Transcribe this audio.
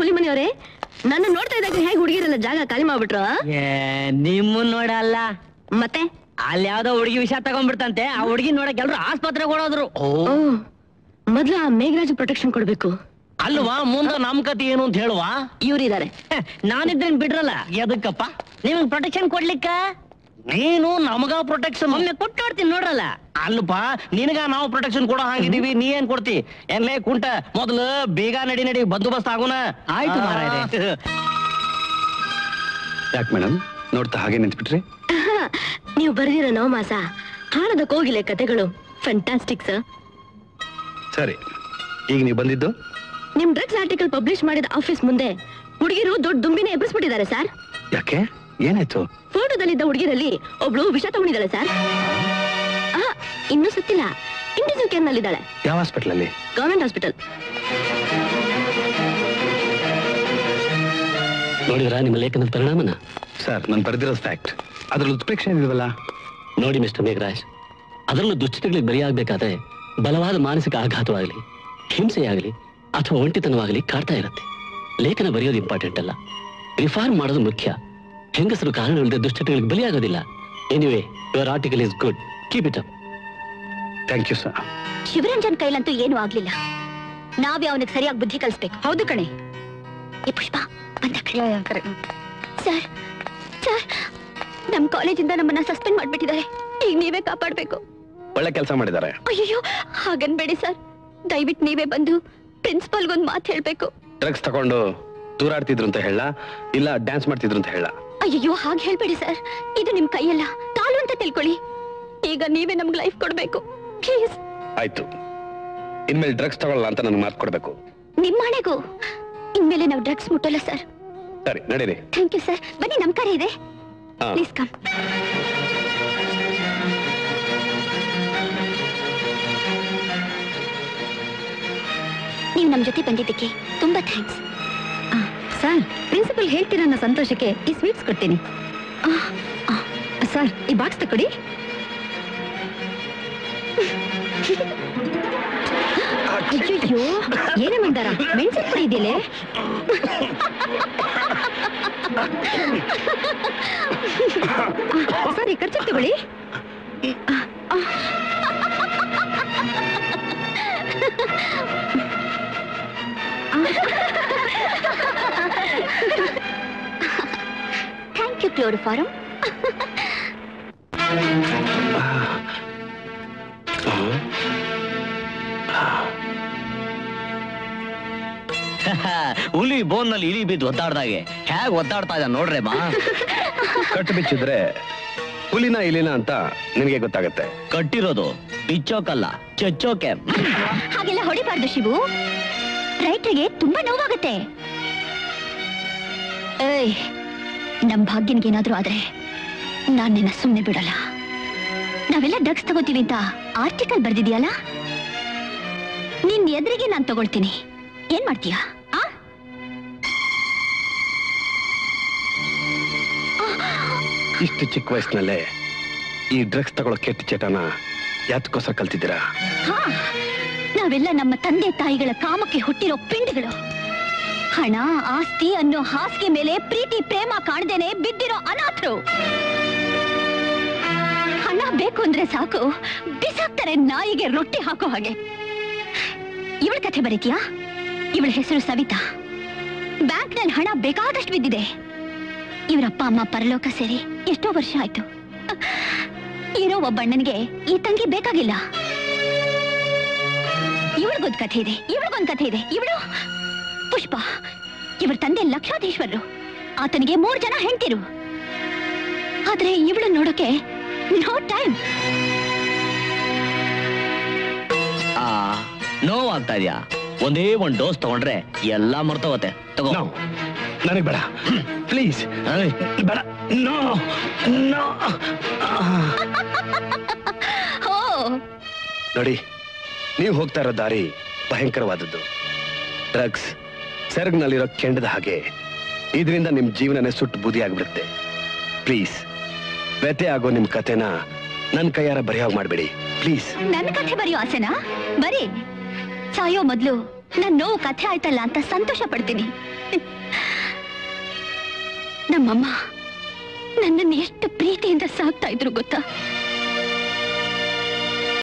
ಹುಲಿ ಮನೆಯವರೇ ನನ್ನ ನೋಡ್ತಾ ಇದ್ದಾಗ ಹೇಗೆ ಹುಡುಗಿರೆಲ್ಲ ಜಾಗ ಖಾಲಿ ಮಾಡ್ಬಿಟ್ರು ಆ? ನಿಮ್ಮನ್ ನೋಡಲ್ಲ ಮತ್ತೆ ಅಲ್ಲಿ ಯಾವ್ದೋ ಹುಡುಗಿ ವಿಷ ತಗೊಂಡ್ಬಿಡ್ತಂತೆ ಆ ಹುಡುಗಿ ನೋಡಕ್ ಎಲ್ರು ಆಸ್ಪತ್ರೆಗೆ ಓಡೋದ್ರು ಓ ಮೊದ್ಲು ಆ ಮೇಘರಾಜ್ ಪ್ರೊಟೆಕ್ಷನ್ ಕೊಡ್ಬೇಕು ಅಲ್ವಾ ಮುಂದೆ ನಮ್ ಕತಿ ಏನು ಅಂತ ಹೇಳುವ ಇವ್ರಿದ್ದಾರೆ ನಾನಿದ್ರೇನ್ ಬಿಡ್ರಲ್ಲ ಎದಕ್ಕಪ್ಪ ನಿಮಗ್ ಪ್ರೊಟೆಕ್ಷನ್ ಕೊಡ್ಲಿಕ್ಕ ನೀನು ನಮಗ ಪ್ರೊಟೆಕ್ಷನ್ ಒಮ್ಮೆ ಕೊಟ್ಟು ನೋಡ್ತೀನಿ ನೋಡ್ರಲ್ಲ ಅಲ್ಲಪ್ಪ ನಿನಗ ನಾವು ಪ್ರೊಟೆಕ್ಷನ್ ಕೊಡೋ ಹಾಗಿದೀವಿ ನೀ ಏನ್ ಕೊಡ್ತಿ ಏನ್ಲೇ ಕುಂಟ ಮೊದಲು ಬೇಗ ನಡಿ ನಡಿ ಬಂದೋಬಸ್ತ್ ಆಗುನ ಆಯ್ತು ಮಾರಾಯ್ರೆ. ಯಾಕೆ ಮೇಡಮ್ ನೋಡ್ತಾ ಹಾಗೆ ನಿಂತ್ಬಿಟ್ರಿ ನೀವು ಬರೆದಿರೋ ನವಮಾಸ ಹಾಡದ ಕೋಗಿಲೆ ಕತೆಗಳು ಫ್ಯಾಂಟಾಸ್ಟಿಕ್ ಸರ್ ಸರಿ ಈಗ ನೀವು ಬಂದಿದ್ದು ನಿಮ್ ಡ್ರಗ್ಸ್ ಆರ್ಟಿಕಲ್ ಪಬ್ಲಿಷ್ ಮಾಡಿದ ಆಫೀಸ್ ಮುಂದೆ ಹುಡುಗಿರು ದೊಡ್ಡ ದುಂಬಿನ ಎಬ್ಬಿಸ್ಬಿಟ್ಟಿದ್ದಾರೆ ಸರ್ ಯಾಕೆ ಏನಾಯ್ತು ಫೋಟೋದಲ್ಲಿದ್ದ ಹುಡುಗಿರಲ್ಲಿ ಒಬ್ಳು ವಿಷ ತಗೊಂಡಿದ್ದಾಳೆ ಸರ್ ಆ, ಇನ್ನೂ ಸತ್ತಿಲ್ಲ ಇಂಟೆನ್ಸಿವ್ ಕೇರ್ ನಲ್ಲಿದ್ದಾಳೆ ಯಾವ ಹಾಸ್ಪಿಟಲ್ ಅಲ್ಲಿ ಗವರ್ಮೆಂಟ್ ಹಾಸ್ಪಿಟಲ್ ನೋಡಿದ್ರ ನಿಮ್ಮ ಲೇಖನದ ಪರಿಣಾಮನ ಸರ್ ನಾನು ಬರೆದಿರೋ ಫ್ಯಾಕ್ಟ್ ಅದ್ರಲ್ಲಿ ಉತ್ಪ್ರೇಕ್ಷೆ ಇಲ್ವಲ್ಲ ನೋಡಿ ಮಿಸ್ಟರ್ ಮೇಘರಾಜ್ ಅದರಲ್ಲೂ ದುಶ್ಚಟಗಳಿಗೆ ಬಲಿಯಾಗಬೇಕಾದ್ರೆ ಬಲವಾದ ಮಾನಸಿಕ ಆಘಾತವಾಗಲಿ ಹಿಂಸೆಯಾಗಲಿ ಅಥವಾ ಒಂಟಿತನವಾಗಲಿ ಕಾಡ್ತಾ ಇರುತ್ತೆ ಲೇಖನ ಬರೆಯೋದು ಇಂಪಾರ್ಟೆಂಟ್ ಅಲ್ಲ ರಿಫಾರ್ಮ್ ಮಾಡೋದು ಮುಖ್ಯ ಹೆಂಗಸರು ಕಾರಣವಿಲ್ಲದೆ ದುಶ್ಚಟಗಳಿಗೆ ಬಲಿಯಾಗೋದಿಲ್ಲ anyway your article is good keep it up thank you sir Shivaranjan ಕೈಲಂತೂ ಏನೂ ಆಗ್ಲಿಲ್ಲ ನಾವೇ ಅವನಿಗೆ ಸರಿಯಾಗಿ ಬುದ್ಧಿ ಕಲಿಸ್ಬೇಕು ಹೌದು ಕಣೆ ಏ ಪುಷ್ಪ ಬಂದ ಸರ್ ಸರ್ ನಮ್ ಕಾಲೇಜಿಂದ ನಮ್ಮನ್ನ ಸಸ್ಪೆಂಡ್ ಮಾಡ್ಬಿಟ್ಟಿದ್ದಾರೆ ಈಗ ನೀವೇ ಕಾಪಾಡ್ಬೇಕು ಒಳ್ಳೆ ಕೆಲಸ ಮಾಡಿದ್ದಾರೆ ಅಯ್ಯೋ ಹಾಗನ್ಬೇಡಿ ಸರ್ ದಯವಿಟ್ಟು ನೀವೇ ಬಂದು ಪ್ರಿನ್ಸಿಪಲ್ಗೊಂದು ಮಾತು ಹೇಳ್ಬೇಕು ಡ್ರಗ್ಸ್ ತಗೊಂಡು ದೂರಾಡ್ತಿದ್ರು ಅಂತ ಹೇಳ ಇಲ್ಲ ಡ್ಯಾನ್ಸ್ ಮಾಡ್ತಿದ್ರು ಅಂತ ಹೇಳ ಅಯ್ಯೋ ಹಾಗೆ ಹೇಳ್ಬೇಡಿ ಸರ್ ಇದು ನಿಮ್ ಕೈಯಲ್ಲ ಕಾಲು ಅಂತ ತಿಳ್ಕೊಳ್ಳಿ ಈಗ ನೀವೇ ನಮ್ಗೆ ಲೈಫ್ ಕೊಡ್ಬೇಕು ಪ್ಲೀಸ್ ಆಯ್ತು ಇನ್ಮೇಲೆ ಡ್ರಗ್ಸ್ ತಗೊಳ್ಳಲ್ಲ ಅಂತ ನನಗೆ ಮಾತು ಕೊಡ್ಬೇಕು ನಿಮ್ಮ ಹಣೆಗೂ ಇನ್ಮೇಲೆ ನಾವು ಡ್ರಗ್ಸ್ ಮುಟ್ಟಲ್ಲ ಸರ್ ಸರಿ ನಡೀರಿ ಥ್ಯಾಂಕ್ ಯು ಸರ್ ಬನ್ನಿ ನಮ್ ಕರೆ ಇದೆ ಹಾ. ಪ್ಲೀಸ್ ಕಮ್ ನೀವು ನಮ್ ಜೊತೆ ಬಂದಿದ್ದಕ್ಕೆ ತುಂಬಾ ಥ್ಯಾಂಕ್ಸ್ ಸರ್ ಪ್ರಿನ್ಸಿಪಲ್ ಹೇಳ್ತೀರ ಅನ್ನೋ ಸಂತೋಷಕ್ಕೆ ಈ ಸ್ವೀಟ್ಸ್ ಕೊಡ್ತೀನಿ ಸರ್ ಈ ಬಾಕ್ಸ್ ತಕೊಡಿ ಅಯ್ಯೋ ಏನೇ ಮಂದಾರ ಮೆಣಸಿನ ಪುಡಿ ಇದೆಯಲ್ಲ ಸರಿ ಖರ್ಚು ತಗೊಳ್ಳಿ ಥ್ಯಾಂಕ್ ಯು ಕ್ಲೋರೋಫಾರಂ ಹುಲಿ ಬೋನ್ ನಲ್ಲಿ ಇಲಿ ಬಿದ್ದು ಒದ್ದಾಡ್ದಾಗೆ ಹೇಗ್ ಒದ್ದಾಡ್ತಾ ಇದ್ದ ನೋಡ್ರೆ ಮಾ ಕಟ್ಟು ಬಿಚ್ಚಿದ್ರೆ ಹುಲಿನ ಇಲಿನ ಅಂತ ನಿನಗೆ ಗೊತ್ತಾಗತ್ತೆ ಕಟ್ಟಿರೋದು ಬಿಚ್ಚೋಕಲ್ಲ ಚಚ್ಚೋಕೆ ಹಾಗೆಲ್ಲ ಹೊಡಿಬಾರ್ದು ಶಿವು ರೈತರಿಗೆ ತುಂಬಾ ನೋವಾಗತ್ತೆ ಏಯ್ ನಮ್ ಭಾಗ್ಯನ್ಗೇನಾದ್ರೂ ಆದ್ರೆ ನಾನ್ ನಿನ್ನ ಸುಮ್ನೆ ಬಿಡಲ್ಲ ನಾವೆಲ್ಲ ಡ್ರಗ್ಸ್ ತಗೋತೀವಿ ಅಂತ ಆರ್ಟಿಕಲ್ ಬರ್ದಿದ್ಯಲ್ಲ ನಿನ್ ಎದುರಿಗೆ ನಾನ್ ತಗೊಳ್ತೀನಿ ಏನ್ ಮಾಡ್ತೀಯಾ ಆ ಇಷ್ಟು ಚಿಕ್ಕ ವಯಸ್ಸಿನಲ್ಲೇ ಈ ಡ್ರಗ್ಸ್ ತಗೊಳ್ಳೋ ಕೆಟ್ಟ ಚಟನ ಯಾತಕ್ಕೋಸ್ಕರ ಕಲ್ತಿದ್ದೀರಾ ಹಾ ನಾವೆಲ್ಲ ನಮ್ಮ ತಂದೆ ತಾಯಿಗಳ ಕಾಮಕ್ಕೆ ಹುಟ್ಟಿರೋ ಪಿಂಡಿಗಳು ಹಣ ಆಸ್ತಿ ಅನ್ನೋ ಹಾಸಿಗೆ ಮೇಲೆ ಪ್ರೀತಿ ಪ್ರೇಮ ಕಾಣ್ದೇನೆ ಬಿದ್ದಿರೋ ಅನಾಥರು ಹಣ ಬೇಕು ಅಂದ್ರೆ ಸಾಕು ಬಿಸಾಕ್ತಾರೆ ನಾಯಿಗೆ ರೊಟ್ಟಿ ಹಾಕೋ ಹಾಗೆ ಇವಳ ಕಥೆ ಬರೀತೀಯಾ ಇವಳ ಹೆಸರು ಸವಿತಾ ಬ್ಯಾಂಕ್ನಲ್ಲಿ ಹಣ ಬೇಕಾದಷ್ಟು ಬಿದ್ದಿದೆ ಇವರಪ್ಪ ಅಮ್ಮ ಪರಲೋಕ ಸೇರಿ ಎಷ್ಟೋ ವರ್ಷ ಆಯ್ತು ಇರೋ ಒಬ್ಬಣ್ಣನಿಗೆ ಈ ತಂಗಿ ಬೇಕಾಗಿಲ್ಲ ಇವಳಿಗೊಂದ್ ಕಥೆ ಇದೆ ಇವಳಿಗೊಂದ್ ಕಥೆ ಇದೆ ಇವಳು ಪುಷ್ಪ ಇವರ ತಂದೆ ಲಕ್ಷಾಧೀಶ್ವರರು ಆತನಿಗೆ ಮೂರ್ ಜನ ಹೆಂಡ್ತಿರು ಆದ್ರೆ ಇವಳು ನೋಡೋಕೆ ನೋ ಟೈಮ್ ಆ ನೋವಾಗ್ತಾ ಇದ್ಯಾ ಒಂದೇ ಒಂದ್ ಡೋಸ್ ತಗೊಂಡ್ರೆ ಎಲ್ಲಾ ಮರ್ತೋಗತ್ತೆ ತಗೋ ನೋ ನನಗೆ ಬೇಡ ಪ್ಲೀಸ್ ಏಯ್, ಬೇಡ ನೋ ನೋ ಹೋ ನೋಡಿ ನೀವು ಹೋಗ್ತಾ ಇರೋ ದಾರಿ ಭಯಂಕರವಾದದ್ದು ಡ್ರಗ್ಸ್ ಸೆರಗ್ನಲ್ಲಿರೋ ಕೆಂಡದ ಹಾಗೆ ಇದರಿಂದ ನಿಮ್ ಜೀವನನೇ ಸುಟ್ಟು ಬೂದಿ ಆಗ್ಬಿಡುತ್ತೆ ಪ್ಲೀಸ್ ವ್ಯತೆ ಆಗೋ ನಿಮ್ ಕತೆನ ನನ್ ಕೈಯಾರ ಬರೆಯೋಗ್ ಮಾಡ್ಬೇಡಿ ಪ್ಲೀಸ್ ನನ್ನ ಕಥೆ ಬರೆಯೋ ಆಸೆನಾ ಬರೀ ಸಾಯೋ ಮೊದ್ಲು ನನ್ ನೋವು ಕಥೆ ಆಯ್ತಲ್ಲ ಅಂತ ಸಂತೋಷ ಪಡ್ತೀನಿ ನಮ್ಮಮ್ಮ ನನ್ನನ್ನು ಎಷ್ಟು ಪ್ರೀತಿಯಿಂದ ಸಾಕ್ತಾ ಇದ್ರು ಗೊತ್ತಾ